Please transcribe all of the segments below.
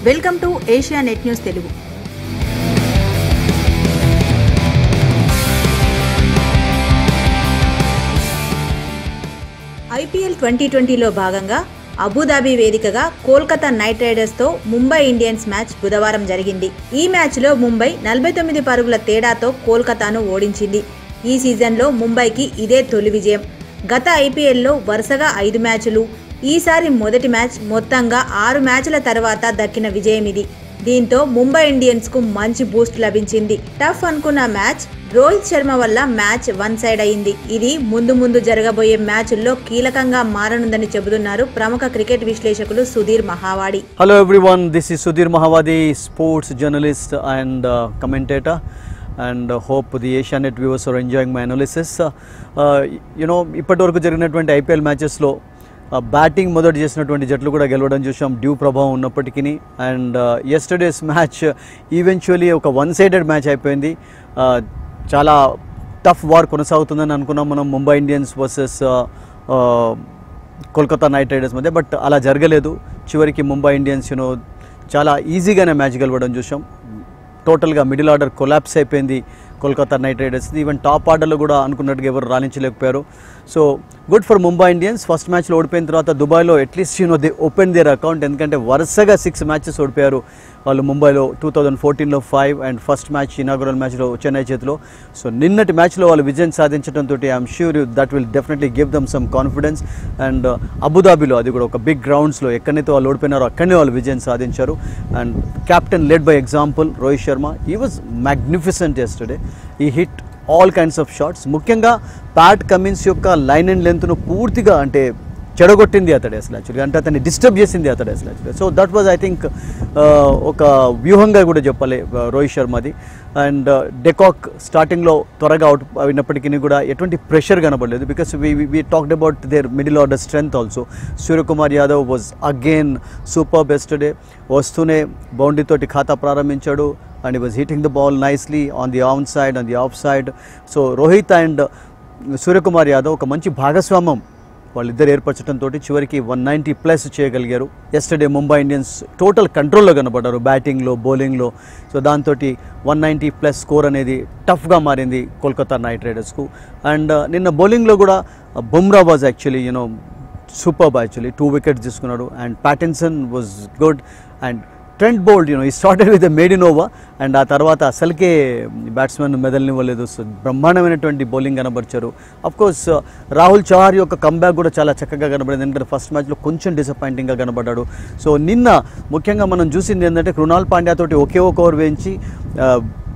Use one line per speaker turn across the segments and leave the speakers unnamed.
Welcome to Asianet news Telugu IPL twenty ట్వంటీలో భాగంగా అబుదాబి వేదికగా కోల్కతా నైట్ రైడర్స్తో ముంబై ఇండియన్స్ మ్యాచ్ బుధవారం జరిగింది ఈ మ్యాచ్లో ముంబై నలభై తొమ్మిది పరుగుల తేడాతో కోల్కతాను ఓడించింది ఈ సీజన్లో ముంబైకి ఇదే తొలి విజయం గత ఐపీఎల్లో వరుసగా ఐదు మ్యాచ్లు ఈసారి మొదటి మ్యాచ్ మొత్తంగా ఆరు మ్యాచ్ల తర్వాత దక్కిన విజయం ఇది దీంతో ముంబై ఇండియన్స్ కు మంచి బూస్ట్ లభించింది టఫ్ అనుకున్న మ్యాచ్ రోహిత్ శర్మ వల్ల మ్యాచ్ వన్ సైడ్ అయింది ఇది ముందు ముందు జరగబోయే మ్యాచ్ల్లో కీలకంగా మారనుందని చెబుతున్నారు ప్రముఖ క్రికెట్ విశ్లేషకులు Sudheer మహావాడి
Hello everyone, this is Sudhir Mahavadi, sports journalist and uh, commentator. And uh, hope the Asianet viewers are enjoying my analysis. Uh, uh, you know, ఇప్పటివరకు జరిగినటువంటి ఐపీఎల్ మ్యాచెస్లో బ్యాటింగ్ మొదటి చేసినటువంటి జట్లు కూడా గెలవడం చూసాం డ్యూ ప్రభావం ఉన్నప్పటికీ అండ్ ఎస్టర్డేస్ మ్యాచ్ ఈవెన్చువలీ ఒక వన్ సైడెడ్ మ్యాచ్ అయిపోయింది Uh, చాలా టఫ్ వార్ కొనసాగుతుందని అనుకున్నాం మనం Mumbai Indians versus Kolkata night riders మధ్య బట్ అలా జరగలేదు చివరికి ముంబై ఇండియన్స్ యూనో చాలా ఈజీగానే మ్యాచ్ గెలవడం చూసాం టోటల్గా మిడిల్ ఆర్డర్ కొలాప్స్ అయిపోయింది Kolkata night riders even top ఆర్డర్లో కూడా అనుకున్నట్టుగా ఎవరు రాణించలేకపోయారు so good for Mumbai Indians first మ్యాచ్లో ఓడిపోయిన తర్వాత దుబాయ్లో at least you know they open their account ఎందుకంటే వరుసగా సిక్స్ మ్యాచెస్ ఓడిపోయారు వాళ్ళు ముంబైలో టూ థౌజండ్ ఫోర్టీన్లో five and first match inaugural మ్యాచ్లో చెన్నై చేతిలో సో నిన్నటి మ్యాచ్లో వాళ్ళు విజయం సాధించడంతో I'm sure that will definitely give them some confidence and అబుదాబిలో అది కూడా ఒక బిగ్ గ్రౌండ్స్లో ఎక్కడైతే వాళ్ళు ఓడిపోయినారో అక్కడనే వాళ్ళు విజయం సాధించారు and captain led by example Rohit Sharma he was magnificent yesterday he hit all kinds of shots ముఖ్యంగా ప్యాట్ కమిన్స్ యొక్క లైన్ అండ్ లెంత్ను పూర్తిగా అంటే చెడగొట్టింది అతడే అసలు యాక్చువల్గా అంటే అతన్ని డిస్టర్బ్ చేసింది అతడే అసలు యాక్చువల్గా so that was I think ఒక వ్యూహంగా కూడా చెప్పాలి uh, రోహిత్ శర్మది అండ్ డెకాక్ స్టార్టింగ్ త్వరగా అవుట్ అయినప్పటికీ కూడా ఎటువంటి ప్రెషర్ కనబడలేదు because we we talked about their middle order strength also Suryakumar Yadav was again superb బెస్ట్ డే వస్తూనే బౌండరీ తోటి ఖాతా ప్రారంభించాడు and he was hitting the ball nicely on the on side on the off side so Rohit and Suryakumar Yadav ఒక మంచి భాగస్వామ్యం వాళ్ళిద్దరు ఏర్పరచడంతో చివరికి వన్ నైంటీ ప్లస్ చేయగలిగారు ఎస్టర్డే ముంబై ఇండియన్స్ టోటల్ కంట్రోల్లో కనబడ్డారు బ్యాటింగ్లో బౌలింగ్లో సో దాంతో వన్ నైంటీ ప్లస్ స్కోర్ అనేది టఫ్గా మారింది కోల్కతా నైట్ రైడర్స్కు అండ్ నిన్న బౌలింగ్లో కూడా Bumrah was actually you know super actually two wickets తీసుకున్నాడు and Pattinson was good and Trent Boult you know he started with maiden over and ఆ తర్వాత అసలుకే బ్యాట్స్మెన్ మెదలనివ్వలేదు సో బ్రహ్మాండమైనటువంటి బౌలింగ్ కనబరిచారు కోర్స్ రాహుల్ చౌహార్ యొక్క కంబ్యాక్ కూడా చాలా చక్కగా కనబడింది ఎందుకంటే ఫస్ట్ మ్యాచ్లో కొంచెం డిసప్పాయింటింగ్గా కనబడ్డాడు సో నిన్న ముఖ్యంగా మనం చూసింది ఏంటంటే కృణాల్ పాండ్యా తోటి ఒకే ఒక ఓవర్ వేయించి ఆ,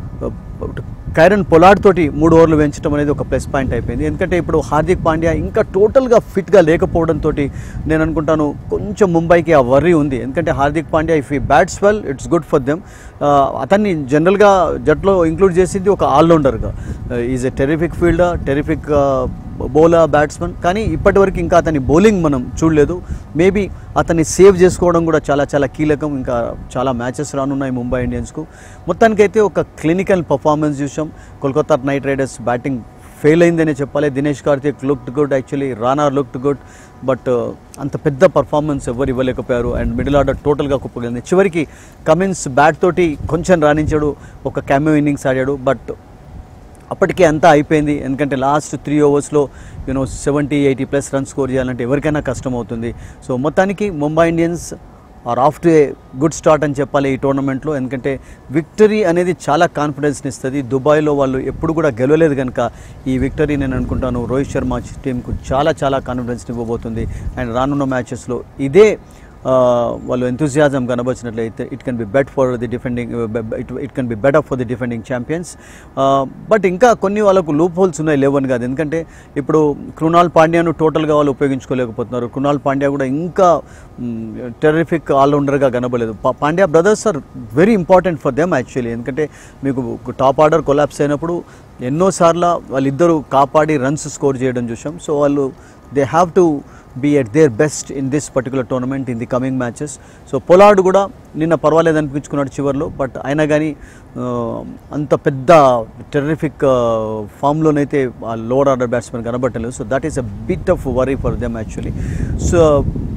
కైరన్ పొలాడ్ తోటి మూడు ఓవర్లు వేయించడం అనేది ఒక ప్లస్ పాయింట్ అయిపోయింది ఎందుకంటే ఇప్పుడు హార్దిక్ పాండ్యా ఇంకా టోటల్గా ఫిట్గా లేకపోవడంతో నేను అనుకుంటాను కొంచెం ముంబైకి ఆ వర్రీ ఉంది ఎందుకంటే Hardik Pandya if he bats well it's good for them అతన్ని జనరల్గా జట్లో ఇంక్లూడ్ చేసింది ఒక ఆల్రౌండర్గా is a terrific fielder terrific bowler batsmen కానీ ఇప్పటివరకు ఇంకా అతని బౌలింగ్ మనం చూడలేదు మేబీ అతన్ని సేవ్ చేసుకోవడం కూడా చాలా చాలా కీలకం ఇంకా చాలా మ్యాచెస్ రానున్నాయి ముంబై ఇండియన్స్కు మొత్తానికైతే ఒక క్లినికల్ పర్ఫార్మెన్స్ చూసాం Kolkata night riders batting fail అయిందనే చెప్పాలి Dinesh Karthik looked good actually Rana looked good but అంత పెద్ద పర్ఫార్మెన్స్ ఎవరు ఇవ్వలేకపోయారు అండ్ మిడిల్ ఆర్డర్ టోటల్గా కుప్పగలింది చివరికి కమిన్స్ బ్యాట్ తోటి కొంచెం రాణించాడు ఒక క్యామ్యో ఇన్నింగ్స్ ఆడాడు బట్ అప్పటికే అంతా అయిపోయింది ఎందుకంటే లాస్ట్ త్రీ ఓవర్స్లో you know seventy eighty plus run score చేయాలంటే ఎవరికైనా కష్టం అవుతుంది సో మొత్తానికి Mumbai Indians are off to a good start అని చెప్పాలి ఈ టోర్నమెంట్లో ఎందుకంటే విక్టరీ అనేది చాలా కాన్ఫిడెన్స్ని ఇస్తుంది దుబాయ్లో వాళ్ళు ఎప్పుడు కూడా గెలవలేదు కనుక ఈ విక్టరీ నేను అనుకుంటాను రోహిత్ శర్మ టీంకు చాలా చాలా కాన్ఫిడెన్స్ని ఇవ్వబోతుంది అండ్ రానున్న మ్యాచెస్లో ఇదే ఆ, వాళ్ళు ఎంతూజియాజం కనబరిచినట్లయితే it can be bet for the defending it can be better for the defending champions but ఇంకా కొన్ని వాళ్ళకు లూప్ హోల్స్ ఉన్నాయి లేవని కాదు ఎందుకంటే ఇప్పుడు కృణాల్ పాండ్యాను టోటల్గా వాళ్ళు ఉపయోగించుకోలేకపోతున్నారు కృణాల్ పాండ్యా కూడా ఇంకా టెర్రిఫిక్ ఆల్రౌండర్గా కనబడలేదు పా- Pandya brothers are very important for them actually ఎందుకంటే మీకు టాప్ ఆర్డర్ కొలాప్స్ అయినప్పుడు ఎన్నోసార్లు వాళ్ళిద్దరూ కాపాడి రన్స్ స్కోర్ చేయడం చూసాం సో వాళ్ళు they have to be at their best in this particular tournament in the coming matches so Pollard కూడా నిన్న పర్వాలేదు అనిపించుకున్నాడు చివరిలో బట్ అయినా కానీ ఆ, అంత పెద్ద టెర్రిఫిక్ ఫామ్లోనైతే ఆ లోవర్ ఆర్డర్ బ్యాట్స్మెన్ కనబట్టలేదు so that is a bit of worry for them actually so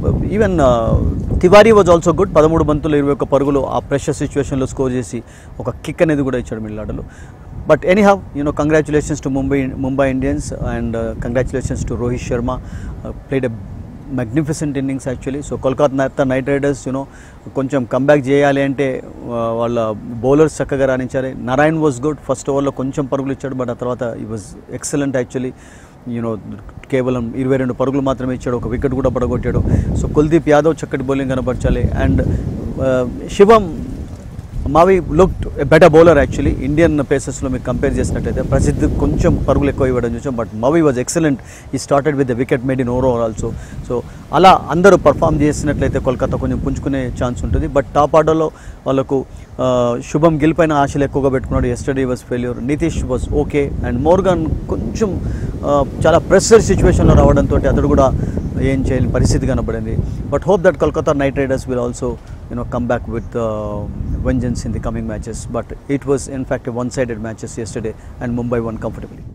even Tiwary was also good పదమూడు బంతులు ఇరవై ఒక్క పరుగులు ఆ ప్రెషర్ సిచ్యువేషన్లో స్కోర్ చేసి ఒక కిక్ అనేది కూడా ఇచ్చాడు మిడిల్ ఆర్డర్లో but any have you know congratulations to Mumbai Mumbai Indians and congratulations to Rohit Sharma played a magnificent innings actually so Kolkata night Riders you know కొంచెం కంబ్యాక్ చేయాలి అంటే ఆ, వాళ్ళ బౌలర్స్ చక్కగా రాణించారు నారాయణ్ వాజ్ గుడ్ ఫస్ట్ ఓవర్లో కొంచెం పరుగులు ఇచ్చాడు బట్ ఆ తర్వాత ఈ వాజ్ ఎక్సలెంట్ యాక్చువల్లీ యూనో కేవలం ఇరవై రెండు పరుగులు మాత్రమే ఇచ్చాడు ఒక వికెట్ కూడా పడగొట్టాడు సో కుల్దీప్ యాదవ్ చక్కటి bowling కనపరచాలి and Shivam Mavi look better bowler actually Indian పేసెస్లో మీరు కంపేర్ చేసినట్టయితే ప్రసిద్ధి కొంచెం పరుగులు ఎక్కువ ఇవ్వడం చూసాం but Mavi was excellent he started with the wicket maiden over also so అలా అందరూ పర్ఫామ్ చేసినట్లయితే కోల్కతా కొంచెం పుంజుకునే ఛాన్స్ ఉంటుంది బట్ టాప్ ఆర్డర్లో వాళ్ళకు ఆ, శుభం గిల్ పైన ఆశలు ఎక్కువగా పెట్టుకున్నాడు yesterday was failure Nitish was okay and Morgan కొంచెం ఆ, చాలా ప్రెషర్ సిచ్యువేషన్లో రావడంతో అతడు కూడా ఏం చేయలేని పరిస్థితి కనబడింది but hope that Kolkata night Riders will also you know come back with uh, vengeance in the coming matches but it was in fact a one sided matches yesterday and mumbai won comfortably